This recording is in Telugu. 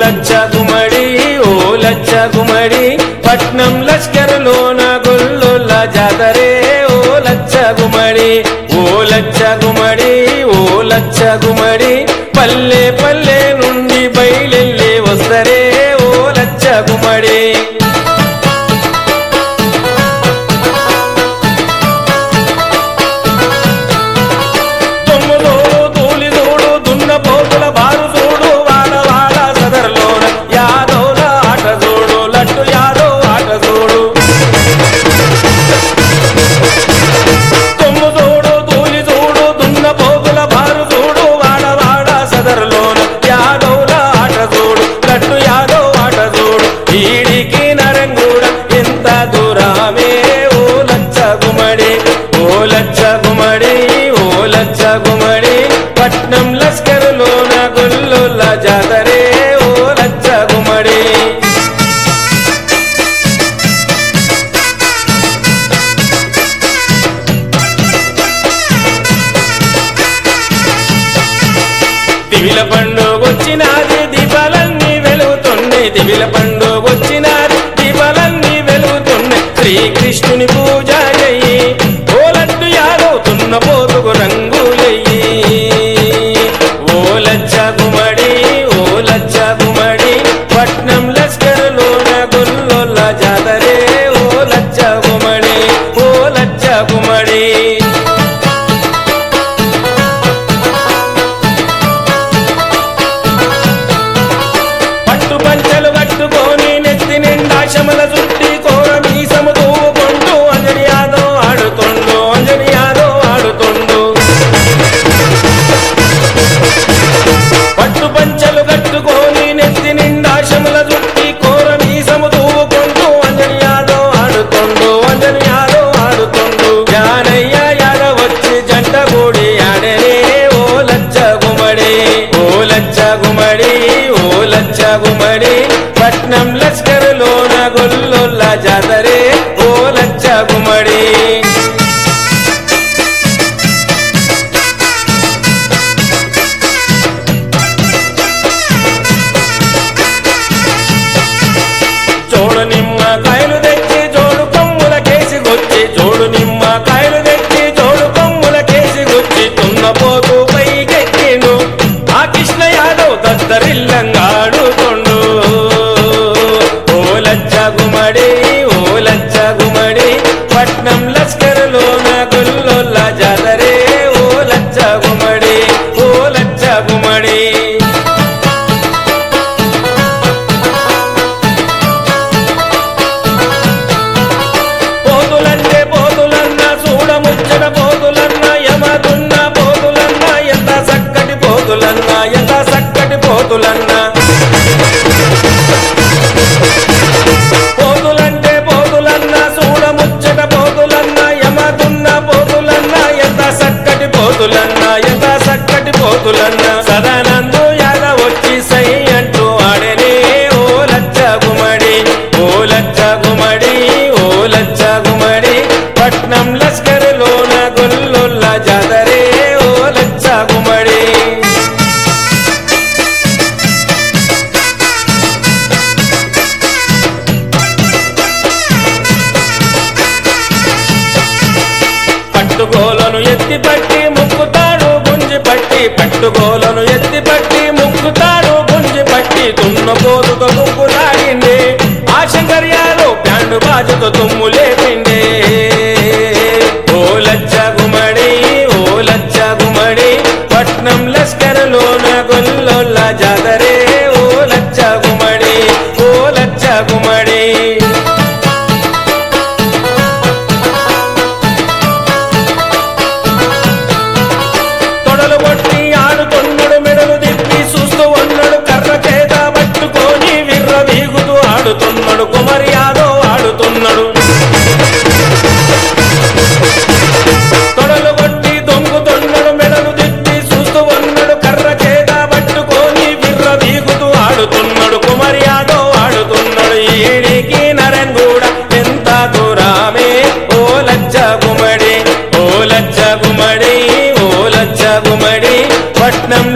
లచ్చ గుమ్మడి ఓ లచ్చ గుమ్మడి పట్నం లష్కరులోన గొల్లుల జాతరే ఓ లచ్చ గుమ్మడి ఓ లచ్చ గుమ్మడి ఓ లచ్చ గుమ్మడి పల్లె పల్లె నుండి బయలెళ్ళి వస్తరే ఓ లచ్చ గుమ్మడి దుమ్ముదోడు తూలిదోడు దున్న పోతుల బారు చూడు వాడ వాడ సదర్లోన యాదవుల ఆట చూడు లట్టు యాదవ్ ఆట చూడు దుమ్ముదోడు తూలిదోడు దున్న పోతుల బారు చూడు వాడ వాడ సదర్లోన యాదవుల ఆట చూడు లట్టు యాదవ్ ఆట చూడు ఈడికి నరంగూడ ఎంత దూరమే ఓ లచ్చ గుమ్మడి ఓ లచ్చ గుమ్మడి ఓ లచ్చ గుమ్మడి పట్నం లస్కరులోన గొల్లుల జాతరే ఓ లచ్చ గుమ్మడి దివిల పండుగొచ్చినాది దీపాలన్నీ వెలుగుతున్నాయి దివిల పండుగొచ్చినాది దీపాలన్నీ వెలుగుతున్నాయి శ్రీకృష్ణుని పూజ చెయ్యి ఓ లడ్డు యాదవుతున్న పోతుకు రంగులయ్యి ఓ లచ్చ గుమ్మడి ఓ లచ్చ గుమ్మడి పట్నం లస్కరులోన గొల్లొల్ల జాతరే ఓ లచ్చ గుమ్మడి ఓ లచ్చ గుమ్మడి పట్టు పంచలు కట్టుకొని నెత్తి నిండా శమల చుట్టి కోర మీసము తూవుకుంటూ అంజని యాదవ్ ఆడుతుండు అంజని యాదవ్ ఆడుతుండు పట్టు పంచలు కట్టుకొని నెత్తి నిండా శమల చుట్టి కోర మీసము తూవుకుంటూ అంజని యాదవ్ ఆడుతుండు అంజని యాదవ్ ఆడుతుండు జానయ్య యాదవ్ వచ్చి జంట కూడి ఆడనే ఓ లచ్చ గుమ్మడి ఓ లచ్చ గుమ్మడి ఓ లచ్చ గుమ్మడి పట్నం లష్కరులోన గొల్లుల్ల జాతరే ఓ లచ్చ గుమ్మడి జోడు నిమ్మ కాయలు తెచ్చి జోడు కొమ్ముల కేసి గొచ్చి జోడు నిమ్మ కాయలు తెచ్చి జోడు కొమ్ముల కేసి గొచ్చి తున్నపోతూ పైకెక్కిండు ఆ కృష్ణ యాదవ్ దద్దరిల్లంగా ఆడుతుండు ఓ లచ్చ గుమ్మడి ఓ లచ్చ గుమ్మడి పట్నం లస్కరులోన గొల్లొల్ల జాతరే ఓ లచ్చ గుమ్మడి ఓ లచ్చ గుమ్మడి పోతులంటే పోతులన్న చూడముచ్చట పోతులన్న యమదున్న పోతులన్న ఎంత చక్కటి పోతులన్న ఎంత చక్కటి పోతులన్న పోతులంటే పోతులన్న చూడముచ్చట పోతులన్న యమదున్న పోతులన్న ఎంత చక్కటి పోతులన్న ఎంత చక్కటి పోతులన్న సదానందు యాదవ్ వచ్చి సై అంటూ ఆడనే ఓ లచ్చ గుమ్మడి ఓ లచ్చ గుమ్మడి ఓ లచ్చ గుమ్మడి పట్నం లస్కరులోన గొల్లుల్ల జాతరే ఓ లచ్చ గుమ్మడి పట్టుకోలను ఎత్తి పట్టి ముక్కుతాడు గుంజి పట్టి పట్టుకోలను ఎత్తి పట్టి ముక్కుతాడు గుంజి పట్టి తున్న పోతుతో ముక్కు తాగింది ఆ శంకర్యాలు ప్యాండు బాజుతో తుమ్ము లేపిండే ఓ లచ్చ గుమ్మడి ఓ లచ్చ గుమ్మడి పట్నం లస్కరులోన గొల్లొల్ల జాతరే ఓ లచ్చ గుమ్మడి ఓ లచ్చ గుమ్మడి తొడలు కొట్టి ఆడుతున్నాడు మెడలు తిప్పి చూస్తూ ఉన్నాడు కర్ర చేత పట్టుకొని విర్ర వీగుతూ ఆడుతున్నాడు కుమరి యాదవ్ ఆడుతున్నాడు తొడలు కొట్టి దొంగుతున్నాడు మెడలు తిప్పి చూస్తూ ఉన్నాడు కర్ర చేత పట్టుకొని విర్ర వీగుతూ ఆడుతున్నాడు కుమరి యాదవ్ ఆడుతున్నాడు ఈడికి నరన్ కూడా ఎంత దూరమే ఓ లచ్చ గుమ్మడి ఓ లచ్చ గుమ్మడి ఓ లచ్చ గుమ్మడి పట్నం